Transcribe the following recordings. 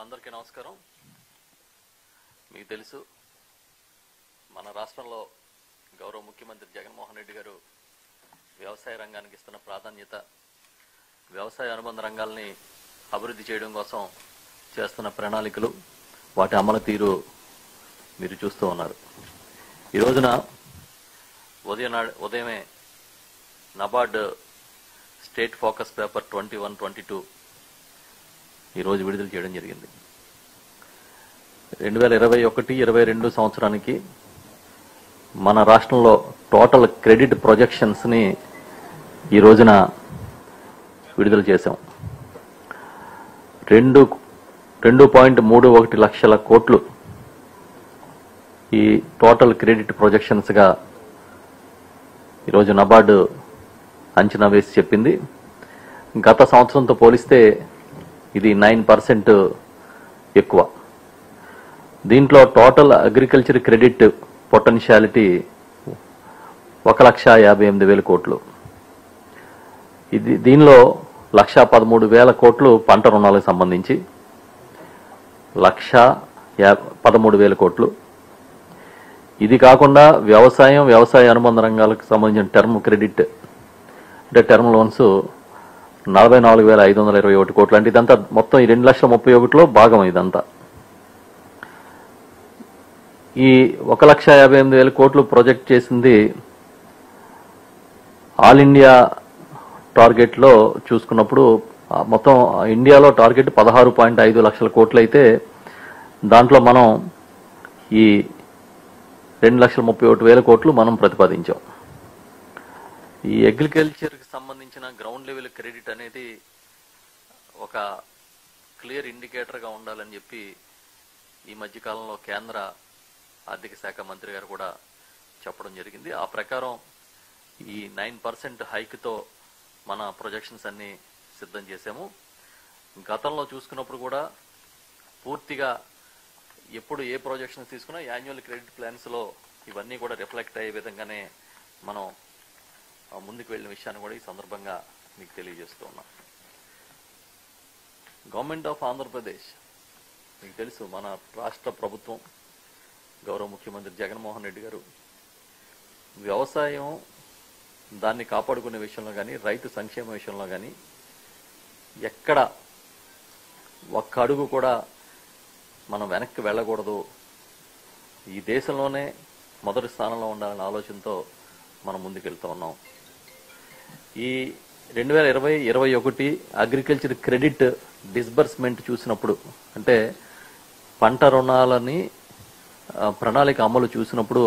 అందరికీ నమస్కారం మీకు తెలుసు మన రాష్ట్రంలో గౌరవ ముఖ్యమంత్రి జగన్మోహన్ రెడ్డి గారు వ్యవసాయ రంగానికి ఇస్తున్న ప్రాధాన్యత వ్యవసాయ అనుబంధ రంగాల్ని అభివృద్ధి చేయడం కోసం చేస్తున్న ప్రణాళికలు వాటి అమలు తీరు మీరు చూస్తూ ఉన్నారు ఈ రోజున ఉదయం నాడు ఉదయమే NABARD state focus paper twenty one twenty two ఈరోజు విడుదల చేయడం జరిగింది రెండు వేల ఇరవై ఒకటి ఇరవై రెండు సంవత్సరానికి మన రాష్ట్రంలో టోటల్ క్రెడిట్ ప్రొజెక్షన్స్ని ఈ రోజున విడుదల చేశాం రెండు రెండు పాయింట్ మూడు ఒకటి లక్షల కోట్లు ఈ టోటల్ క్రెడిట్ ప్రొజెక్షన్స్గా ఈరోజు నబార్డు అంచనా వేసి చెప్పింది గత సంవత్సరంతో పోలిస్తే ఇది నైన్ పర్సెంట్ ఎక్కువ దీంట్లో టోటల్ అగ్రికల్చర్ క్రెడిట్ పొటెన్షియాలిటీ ఒక లక్ష యాభై ఎనిమిది వేల కోట్లు ఇది దీనిలో లక్ష పదమూడు వేల కోట్లు పంట రుణాలకు సంబంధించి లక్ష యా పదమూడు వేల కోట్లు ఇది కాకుండా వ్యవసాయం వ్యవసాయ అనుబంధ రంగాలకు సంబంధించిన టర్మ్ క్రెడిట్ అంటే టర్మ్ లోన్స్ నలభై నాలుగు వేల ఐదు వందల ఇరవై ఒకటి కోట్లు అంటే ఇదంతా మొత్తం ఈ రెండు లక్షల ముప్పై ఒకటిలో భాగం ఇదంతా ఈ ఒక లక్ష యాభై ఎనిమిది వేల కోట్లు ప్రొజెక్ట్ చేసింది ఆల్ ఇండియా టార్గెట్లో చూసుకున్నప్పుడు ఆ మొత్తం ఇండియాలో టార్గెట్ పదహారు పాయింట్ ఐదు లక్షల కోట్లు అయితే దాంట్లో మనం ఈ రెండు లక్షల ముప్పై ఒకటి వేల కోట్లు మనం ప్రతిపాదించాం ఈ అగ్రికల్చర్కి సంబంధించిన గ్రౌండ్ లెవెల్ క్రెడిట్ అనేది ఒక క్లియర్ ఇండికేటర్గా ఉండాలని చెప్పి ఈ మధ్య కాలంలో కేంద్ర ఆర్థిక శాఖ మంత్రి గారు కూడా చెప్పడం జరిగింది ఆ ప్రకారం ఈ నైన్ పర్సెంట్ హైక్తో మన ప్రొజెక్షన్స్ అన్ని సిద్ధం చేశాము గతంలో చూసుకున్నప్పుడు కూడా పూర్తిగా ఎప్పుడు ఏ ప్రొజెక్షన్స్ తీసుకున్నా యాన్యువల్ క్రెడిట్ ప్లాన్స్లో ఇవన్నీ కూడా రిఫ్లెక్ట్ అయ్యే విధంగానే మనం ఆ, ముందుకు వెళ్ళిన విషయాన్ని కూడా ఈ సందర్భంగా మీకు తెలియజేస్తూ ఉన్నాం గవర్నమెంట్ ఆఫ్ ఆంధ్రప్రదేశ్ మీకు తెలుసు మన రాష్ట్ర ప్రభుత్వం గౌరవ ముఖ్యమంత్రి జగన్మోహన్ రెడ్డి గారు వ్యవసాయం దాన్ని కాపాడుకునే విషయంలో కానీ రైతు సంక్షేమ విషయంలో కానీ ఎక్కడ ఒక్క అడుగు కూడా మనం వెనక్కి వెళ్ళకూడదు ఈ దేశంలోనే మొదటి స్థానంలో ఉండాలనే ఆలోచనతో మనం ముందుకెళ్తూ ఉన్నాం ఈ రెండు వేల ఇరవై ఇరవై ఒకటి అగ్రికల్చర్ క్రెడిట్ డిస్బర్స్మెంట్ చూసినప్పుడు అంటే పంట రుణాలని ఆ, ప్రణాళిక అమలు చూసినప్పుడు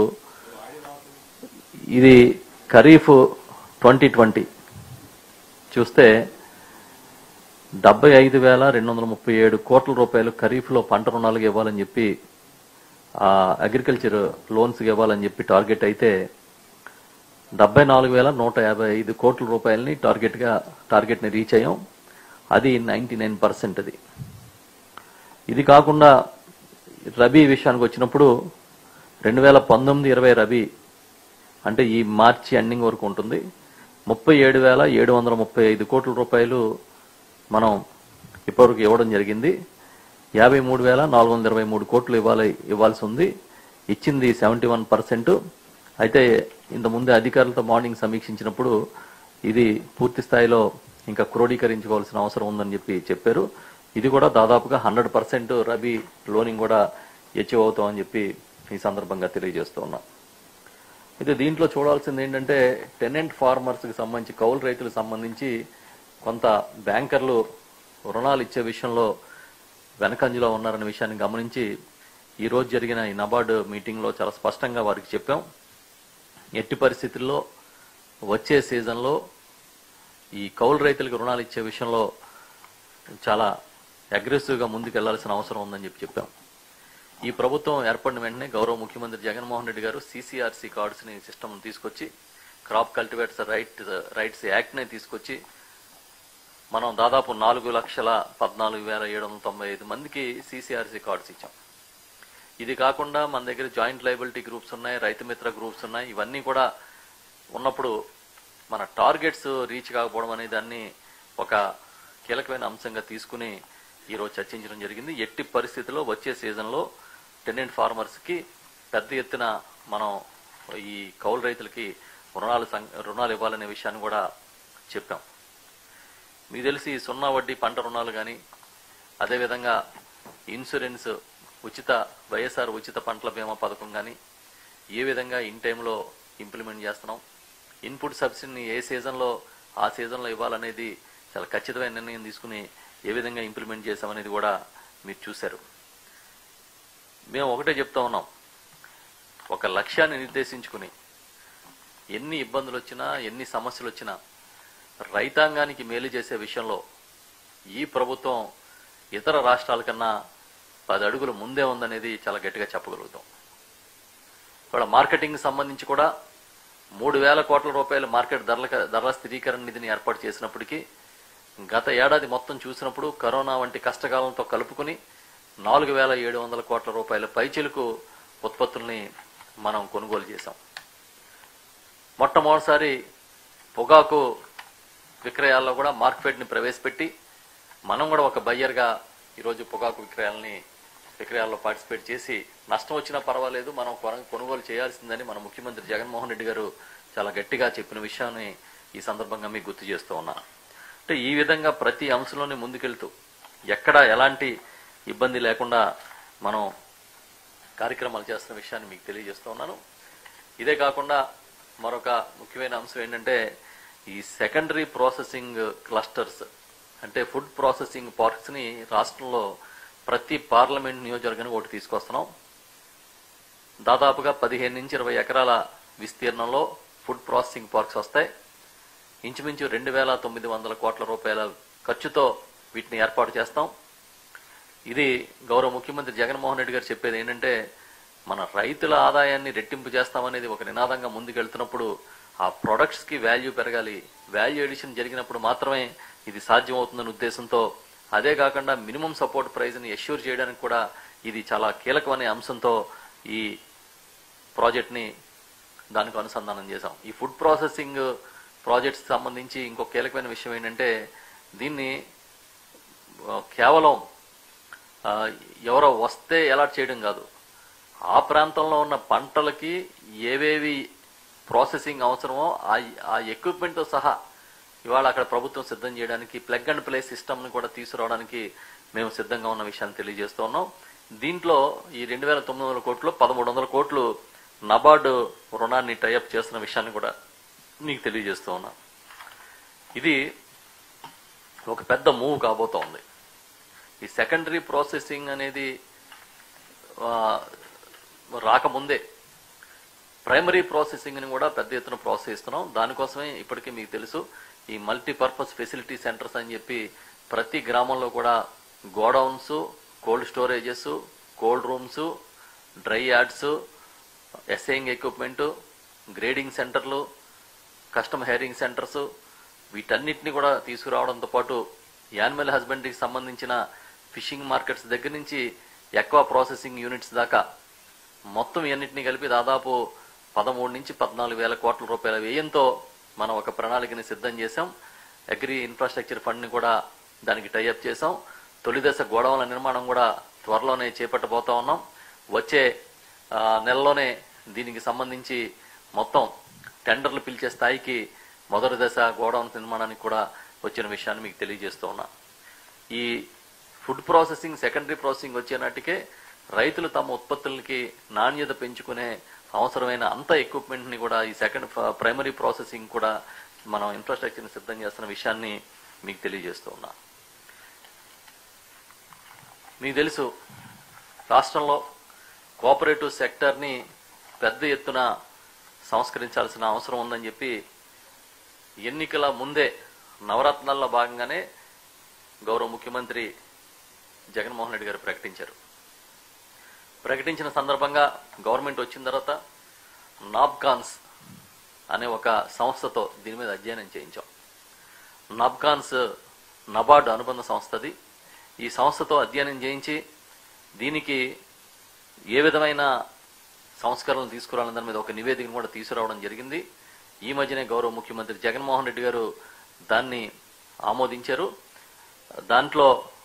ఇది ఖరీఫ్ ట్వంటీ ట్వంటీ చూస్తే డెబ్బై ఐదు వేల రెండు వందల ముప్పై ఏడు కోట్ల రూపాయలు ఖరీఫ్లో పంట రుణాలకు ఇవ్వాలని చెప్పి ఆ అగ్రికల్చర్ లోన్స్కి ఇవ్వాలని చెప్పి టార్గెట్ అయితే డెబ్బై నాలుగు వేల నూట యాభై ఐదు కోట్ల రూపాయలని టార్గెట్గా టార్గెట్ని రీచ్ అయ్యాం అది నైంటీ నైన్ పర్సెంట్ అది ఇది కాకుండా రబీ విషయానికి వచ్చినప్పుడు రెండు వేల పంతొమ్మిది ఇరవై రబీ అంటే ఈ మార్చి ఎండింగ్ వరకు ఉంటుంది ముప్పై ఏడు వేల ఏడు వందల ముప్పై ఐదు కోట్ల రూపాయలు మనం ఇప్పటివరకు ఇవ్వడం జరిగింది యాభై మూడు వేల నాలుగు వందల ఇరవై మూడు కోట్లు ఇవ్వాలి ఇవ్వాల్సి ఉంది ఇచ్చింది సెవెంటీ వన్ పర్సెంట్ అయితే ఇంతకుముందు అధికారులతో మార్నింగ్ సమీక్షించినప్పుడు ఇది పూర్తి స్థాయిలో ఇంకా క్రోడీకరించుకోవాల్సిన అవసరం ఉందని చెప్పి చెప్పారు ఇది కూడా దాదాపుగా హండ్రెడ్ పర్సెంట్ రబీ లోనింగ్ కూడా అచీవ్ అవుతామని చెప్పి ఈ సందర్భంగా తెలియజేస్తూ ఉన్నాం అయితే దీంట్లో చూడాల్సింది ఏంటంటే టెనెంట్ ఫార్మర్స్కి సంబంధించి కౌలు రైతులకు సంబంధించి కొంత బ్యాంకర్లు రుణాలు ఇచ్చే విషయంలో వెనకంజలో ఉన్నారనే విషయాన్ని గమనించి ఈ రోజు జరిగిన ఈ నబార్డు మీటింగ్లో చాలా స్పష్టంగా వారికి చెప్పాం ఎట్టి పరిస్థితుల్లో వచ్చే సీజన్లో ఈ కౌలు రైతులకు రుణాలు ఇచ్చే విషయంలో చాలా అగ్రెసివ్గా ముందుకు వెళ్లాల్సిన అవసరం ఉందని చెప్పి చెప్పాం ఈ ప్రభుత్వం ఏర్పడిన వెంటనే గౌరవ ముఖ్యమంత్రి జగన్మోహన్ రెడ్డి గారు సిసిఆర్సి కార్డ్స్ ని సిస్టమ్ తీసుకొచ్చి crop cultivators right rights act ని తీసుకొచ్చి మనం దాదాపు నాలుగు లక్షల పద్నాలుగు వేల ఏడు వందల తొంభై ఐదు మందికి సిసిఆర్సి కార్డ్స్ ఇచ్చాం ఇది కాకుండా మన దగ్గర జాయింట్ లైబిలిటీ గ్రూప్స్ ఉన్నాయి రైతు మిత్ర గ్రూప్స్ ఉన్నాయి ఇవన్నీ కూడా ఉన్నప్పుడు మన టార్గెట్స్ రీచ్ కాకపోవడం అనే దాన్ని ఒక కీలకమైన అంశంగా తీసుకుని ఈరోజు చర్చించడం జరిగింది ఎట్టి పరిస్థితిలో వచ్చే సీజన్లో టెనెంట్ ఫార్మర్స్కి పెద్ద ఎత్తున మనం ఈ కౌలు రైతులకి రుణాలు సం- రుణాలు ఇవ్వాలనే విషయాన్ని కూడా చెప్పాం మీకు తెలిసి సున్నా వడ్డీ పంట రుణాలు కానీ అదేవిధంగా ఇన్సూరెన్స్ ఉచిత వైఎస్ఆర్ ఉచిత పంటల బీమా పథకం కానీ ఏ విధంగా ఇన్ టైంలో ఇంప్లిమెంట్ చేస్తున్నాం ఇన్పుట్ సబ్సిడీని ఏ సీజన్లో ఆ సీజన్లో ఇవ్వాలనేది చాలా ఖచ్చితమైన నిర్ణయం తీసుకుని ఏ విధంగా ఇంప్లిమెంట్ చేశామనేది కూడా మీరు చూశారు మేము ఒకటే చెప్తా ఉన్నాం ఒక లక్ష్యాన్ని నిర్దేశించుకుని ఎన్ని ఇబ్బందులు వచ్చినా ఎన్ని సమస్యలు వచ్చినా రైతాంగానికి మేలు చేసే విషయంలో ఈ ప్రభుత్వం ఇతర రాష్ట్రాల కన్నా పది అడుగులు ముందే ఉందనేది చాలా గట్టిగా చెప్పగలుగుతాం ఇక్కడ మార్కెటింగ్ సంబంధించి కూడా మూడు వేల కోట్ల రూపాయల మార్కెట్ ధరల ధరల స్థిరీకరణ నిధిని ఏర్పాటు చేసినప్పటికీ గత ఏడాది మొత్తం చూసినప్పుడు కరోనా వంటి కష్టకాలంతో కలుపుకుని నాలుగు వేల ఏడు వందల కోట్ల రూపాయల పైచిలకు ఉత్పత్తుల్ని మనం కొనుగోలు చేశాం మొట్టమొదటిసారి పొగాకు విక్రయాల్లో కూడా మార్కెట్ని ప్రవేశపెట్టి మనం కూడా ఒక బయ్యర్గా ఈరోజు పొగాకు విక్రయాలని విక్రయాల్లో పార్టిసిపేట్ చేసి నష్టం వచ్చినా పర్వాలేదు మనం కొన- కొనుగోలు చేయాల్సిందని మన ముఖ్యమంత్రి జగన్మోహన్ రెడ్డి గారు చాలా గట్టిగా చెప్పిన విషయాన్ని ఈ సందర్భంగా మీకు గుర్తు చేస్తూ ఉన్నా అంటే ఈ విధంగా ప్రతి అంశంలోనే ముందుకెళ్తూ ఎక్కడ ఎలాంటి ఇబ్బంది లేకుండా మనం కార్యక్రమాలు చేస్తున్న విషయాన్ని మీకు తెలియజేస్తూ ఉన్నాను ఇదే కాకుండా మరొక ముఖ్యమైన అంశం ఏంటంటే ఈ సెకండరీ ప్రాసెసింగ్ క్లస్టర్స్ అంటే ఫుడ్ ప్రాసెసింగ్ పార్క్స్ ని రాష్ట్రంలో ప్రతి పార్లమెంట్ నియోజకవర్గానికి ఒకటి తీసుకొస్తున్నాం దాదాపుగా పదిహేను నుంచి ఇరవై ఎకరాల విస్తీర్ణంలో ఫుడ్ ప్రాసెసింగ్ పార్క్స్ వస్తాయి ఇంచుమించు రెండు వేల తొమ్మిది వందల కోట్ల రూపాయల ఖర్చుతో వీటిని ఏర్పాటు చేస్తాం ఇది గౌరవ ముఖ్యమంత్రి జగన్మోహన్ రెడ్డి గారు చెప్పేది ఏంటంటే మన రైతుల ఆదాయాన్ని రెట్టింపు చేస్తామనేది ఒక నినాదంగా ముందుకెళ్తున్నప్పుడు ఆ ప్రొడక్ట్స్ కి వాల్యూ పెరగాలి వాల్యూ ఎడిషన్ జరిగినప్పుడు మాత్రమే ఇది సాధ్యం అవుతుందనే ఉద్దేశంతో అదే కాకుండా మినిమం సపోర్ట్ ప్రైస్ ని ఎష్యూర్ చేయడానికి కూడా ఇది చాలా కీలకమనే అంశంతో ఈ ప్రాజెక్ట్ ని దానికి అనుసంధానం చేశాం ఈ ఫుడ్ ప్రాసెసింగ్ ప్రాజెక్ట్స్ సంబంధించి ఇంకో కీలకమైన విషయం ఏంటంటే దీన్ని ఆ, కేవలం ఆ, ఎవరో వస్తే అలాట్ చేయడం కాదు ఆ ప్రాంతంలో ఉన్న పంటలకి ఏవేవి ప్రాసెసింగ్ అవసరమో ఆ ఆ ఎక్విప్మెంట్తో సహా ఇవాళ అక్కడ ప్రభుత్వం సిద్ధం చేయడానికి ప్లగ్ అండ్ ప్లే సిస్టమ్ని కూడా తీసుకురావడానికి మేము సిద్ధంగా ఉన్న విషయాన్ని తెలియజేస్తూ ఉన్నాం దీంట్లో ఈ రెండు వేల తొమ్మిది వందల కోట్లు పదమూడు వందల కోట్లు నబార్డు రుణాన్ని టైఅప్ చేస్తున్న విషయాన్ని కూడా నీకు తెలియజేస్తూ ఉన్నా ఇది ఒక పెద్ద మూవ్ కాబోతోంది ఈ సెకండరీ ప్రాసెసింగ్ అనేది ఆ, రాకముందే ప్రైమరీ ప్రాసెసింగ్ ని కూడా పెద్ద ఎత్తున ప్రోత్సహిస్తున్నాం దానికోసమే ఇప్పటికీ మీకు తెలుసు ఈ మల్టీపర్పస్ ఫెసిలిటీ సెంటర్స్ అని చెప్పి ప్రతి గ్రామంలో కూడా godowns cold storages cold rooms dry yards ఎస్ఐంగ్ ఎక్విప్మెంట్ గ్రేడింగ్ సెంటర్లు కస్టమ్ హెయిరింగ్ సెంటర్స్ వీటన్నిటిని కూడా తీసుకురావడంతో పాటు యానిమల్ హస్బెండరీకి సంబంధించిన ఫిషింగ్ మార్కెట్స్ దగ్గర నుంచి ఎక్వా ప్రాసెసింగ్ యూనిట్స్ దాకా మొత్తం ఇవన్నింటినీ కలిపి దాదాపు పదమూడు నుంచి పద్నాలుగు వేల కోట్ల రూపాయల వ్యయంతో మనం ఒక ప్రణాళికని సిద్ధం చేశాం అగ్రి ఇన్ఫ్రాస్ట్రక్చర్ ఫండ్ ని కూడా దానికి టైఅప్ చేశాం తొలిదశ గోడౌన్ల నిర్మాణం కూడా త్వరలోనే చేపట్టబోతా ఉన్నాం వచ్చే ఆ, నెలలోనే దీనికి సంబంధించి మొత్తం టెండర్లు పిలిచే స్థాయికి మొదటి దశ గోడౌన్ నిర్మాణానికి కూడా వచ్చిన విషయాన్ని మీకు తెలియజేస్తూ ఉన్నా ఈ ఫుడ్ ప్రాసెసింగ్ సెకండరీ ప్రాసెసింగ్ వచ్చే నాటికే రైతులు తమ ఉత్పత్తులకి నాణ్యత పెంచుకునే అవసరమైన అంత ఎక్విప్మెంట్ ని కూడా ఈ సెకండ్ ప్రైమరీ ప్రాసెసింగ్ కూడా మనం ఇన్ఫ్రాస్ట్రక్చర్ ని సిద్ధం చేస్తున్న విషయాన్ని మీకు తెలియజేస్తూ ఉన్నా మీకు తెలుసు రాష్ట్రంలో కోఆపరేటివ్ సెక్టర్ ని పెద్ద ఎత్తున సంస్కరించాల్సిన అవసరం ఉందని చెప్పి ఎన్నికల ముందే నవరత్నాల్లో భాగంగానే గౌరవ ముఖ్యమంత్రి జగన్మోహన్ రెడ్డి గారు ప్రకటించారు ప్రకటించిన సందర్భంగా గవర్నమెంట్ వచ్చిన తర్వాత నాబ్కాన్స్ అనే ఒక సంస్థతో దీని మీద అధ్యయనం చేయించాం నాబ్కాన్స్ నబార్డ్ అనుబంధ సంస్థది ఈ సంస్థతో అధ్యయనం చేయించి దీనికి ఏ విధమైన సంస్కరణలు తీసుకురావాలని దాని మీద ఒక నివేదికను కూడా తీసుకురావడం జరిగింది ఈ మధ్యనే గౌరవ ముఖ్యమంత్రి జగన్మోహన్ రెడ్డి గారు దాన్ని ఆమోదించారు దాంట్లో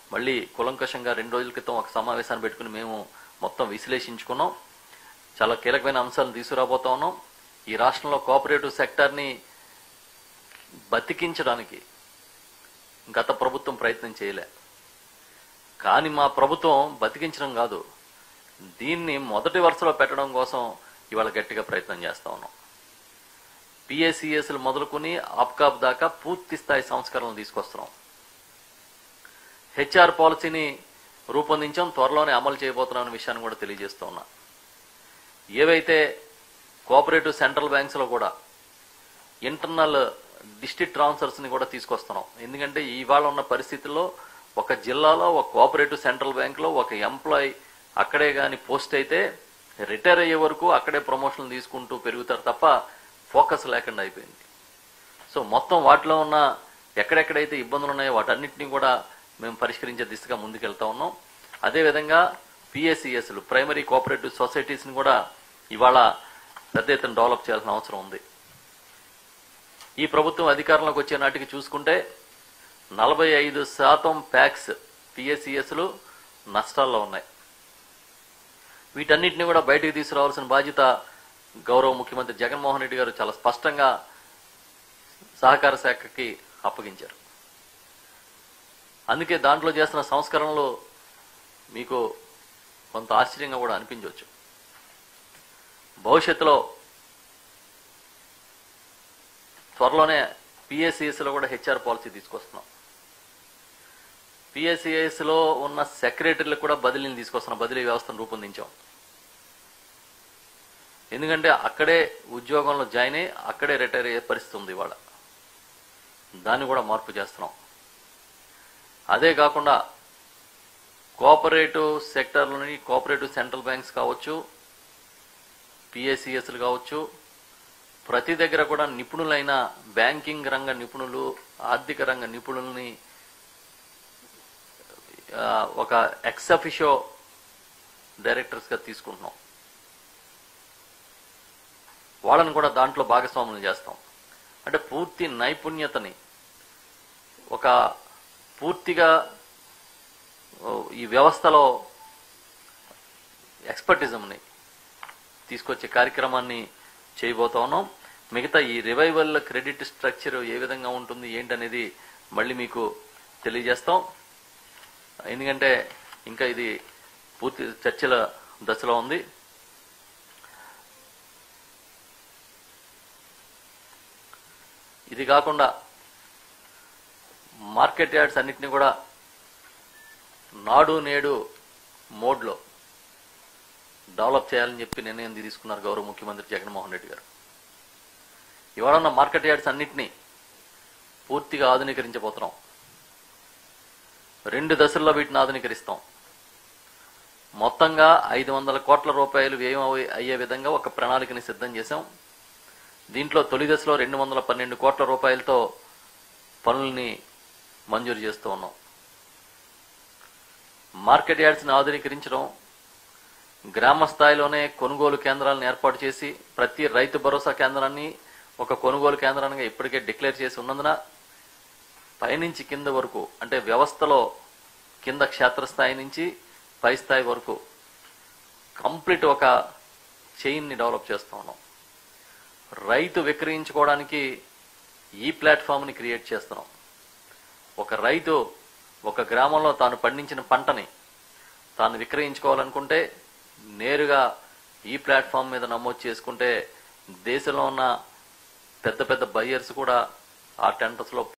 మళ్ళీ కులంకషంగా రెండు రోజుల క్రితం ఒక సమావేశాన్ని పెట్టుకుని మేము మొత్తం విశ్లేషించుకున్నాం చాలా కీలకమైన అంశాలను తీసుకురాబోతా ఉన్నాం ఈ రాష్ట్రంలో కోఆపరేటివ్ సెక్టార్ని బతికించడానికి గత ప్రభుత్వం ప్రయత్నం చేయలే కానీ మా ప్రభుత్వం బతికించడం కాదు దీన్ని మొదటి వరుసలో పెట్టడం కోసం ఇవాళ గట్టిగా ప్రయత్నం చేస్తా ఉన్నాం పిఎస్సిఎస్లు మొదలుకొని ఆప్కాప్ దాకా పూర్తి స్థాయి సంస్కరణలు తీసుకొస్తున్నాం హెచ్ఆర్ పాలసీని రూపొందించాం త్వరలోనే అమలు చేయబోతున్నాం అనే విషయాన్ని కూడా తెలియజేస్తూ ఉన్నా ఏవైతే కోఆపరేటివ్ సెంట్రల్ బ్యాంక్స్ లో కూడా ఇంటర్నల్ డిస్ట్రిక్ట్ ట్రాన్స్ఫర్స్ ని కూడా తీసుకొస్తున్నాం ఎందుకంటే ఇవాళ ఉన్న పరిస్థితుల్లో ఒక జిల్లాలో ఒక కోఆపరేటివ్ సెంట్రల్ బ్యాంక్ లో ఒక ఎంప్లాయ్ అక్కడే గాని పోస్ట్ అయితే రిటైర్ అయ్యే వరకు అక్కడే ప్రమోషన్లు తీసుకుంటూ పెరుగుతారు తప్ప ఫోకస్ లేకుండా అయిపోయింది సో మొత్తం వాటిలో ఉన్న ఎక్కడెక్కడైతే ఇబ్బందులు ఉన్నాయో వాటన్నిటిని కూడా మేము పరిష్కరించే దిశగా ముందుకెళ్తా ఉన్నాం అదేవిధంగా పిఎస్సిఎస్లు ప్రైమరీ కోఆపరేటివ్ సొసైటీస్ని కూడా ఇవాళ పెద్ద ఎత్తున డెవలప్ చేయాల్సిన అవసరం ఉంది ఈ ప్రభుత్వం అధికారంలోకి వచ్చే నాటికి చూసుకుంటే నలభై ఐదు శాతం ప్యాక్స్ పిఎస్సిఎస్లు నష్టాల్లో ఉన్నాయి వీటన్నిటిని కూడా బయటికి తీసుకురావాల్సిన బాధ్యత గౌరవ ముఖ్యమంత్రి జగన్మోహన్ రెడ్డి గారు చాలా స్పష్టంగా సహకార శాఖకి అప్పగించారు అందుకే దాంట్లో చేస్తున్న సంస్కరణలు మీకు కొంత ఆశ్చర్యంగా కూడా అనిపించవచ్చు భవిష్యత్తులో త్వరలోనే పిఎస్సిఎస్ లో కూడా హెచ్ఆర్ పాలసీ తీసుకొస్తున్నాం పిఎస్సిఎస్ లో ఉన్న సెక్రటరీలకు కూడా బదిలీని తీసుకొస్తున్నాం బదిలీ వ్యవస్థను రూపొందించాం ఎందుకంటే అక్కడే ఉద్యోగంలో జాయిన్ అయ్యి అక్కడే రిటైర్ అయ్యే పరిస్థితి ఉంది ఇవాళ దాన్ని కూడా మార్పు చేస్తున్నాం అదే కాకుండా కోఆపరేటివ్ సెక్టర్లోని కోఆపరేటివ్ సెంట్రల్ బ్యాంక్స్ కావచ్చు పిఎస్సిఎస్లు కావచ్చు ప్రతి దగ్గర కూడా నిపుణులైన బ్యాంకింగ్ రంగ నిపుణులు ఆర్థిక రంగ నిపుణుల్ని ఆ, ఒక ఎక్సఫిషో డైరెక్టర్స్ గా తీసుకుంటున్నాం వాళ్ళని కూడా దాంట్లో భాగస్వాములు చేస్తాం అంటే పూర్తి నైపుణ్యతని ఒక పూర్తిగా ఓ, ఈ వ్యవస్థలో ఎక్స్పర్టిజంని తీసుకొచ్చే కార్యక్రమాన్ని చేయబోతా ఉన్నాం మిగతా ఈ రివైవల్ క్రెడిట్ స్ట్రక్చర్ ఏ విధంగా ఉంటుంది ఏంటనేది మళ్ళీ మీకు తెలియజేస్తాం ఎందుకంటే ఇంకా ఇది పూర్తి చర్చల దశలో ఉంది ఇది కాకుండా మార్కెట్ యార్డ్స్ అన్నిటిని కూడా నాడు నేడు మోడ్లో డెవలప్ చేయాలని చెప్పి నిర్ణయం తీసుకున్నారు గౌరవ ముఖ్యమంత్రి జగన్మోహన్ రెడ్డి గారు ఇవాళ ఉన్న మార్కెట్ యార్డ్స్ అన్నిటినీ పూర్తిగా ఆధునీకరించబోతున్నాం రెండు దశల్లో వీటిని ఆధునీకరిస్తాం మొత్తంగా ఐదు వందల కోట్ల రూపాయలు వ్యయం అయ్యే- అయ్యే విధంగా ఒక ప్రణాళికని సిద్ధం చేశాం దీంట్లో తొలి దశలో రెండు వందల పన్నెండు కోట్ల రూపాయలతో పనుల్ని మంజూరు చేస్తూ ఉన్నాం మార్కెట్ యార్డ్స్ని ఆధునీకరించడం గ్రామ స్థాయిలోనే కొనుగోలు కేంద్రాలను ఏర్పాటు చేసి ప్రతి రైతు భరోసా కేంద్రాన్ని ఒక కొనుగోలు కేంద్రానికి ఇప్పటికే డిక్లేర్ చేసి ఉన్నందున పైనుంచి కింద వరకు అంటే వ్యవస్థలో కింద క్షేత్రస్థాయి నుంచి పై స్థాయి వరకు కంప్లీట్ ఒక చైన్ని డెవలప్ చేస్తూ ఉన్నాం రైతు విక్రయించుకోవడానికి ఈ ప్లాట్ఫామ్ని క్రియేట్ చేస్తున్నాం ఒక రైతు ఒక గ్రామంలో తాను పండించిన పంటని తాను విక్రయించుకోవాలనుకుంటే నేరుగా ఈ ప్లాట్ఫామ్ మీద నమోదు చేసుకుంటే దేశంలో ఉన్న పెద్ద పెద్ద బయ్యర్స్ కూడా ఆ టెంటర్స్ లో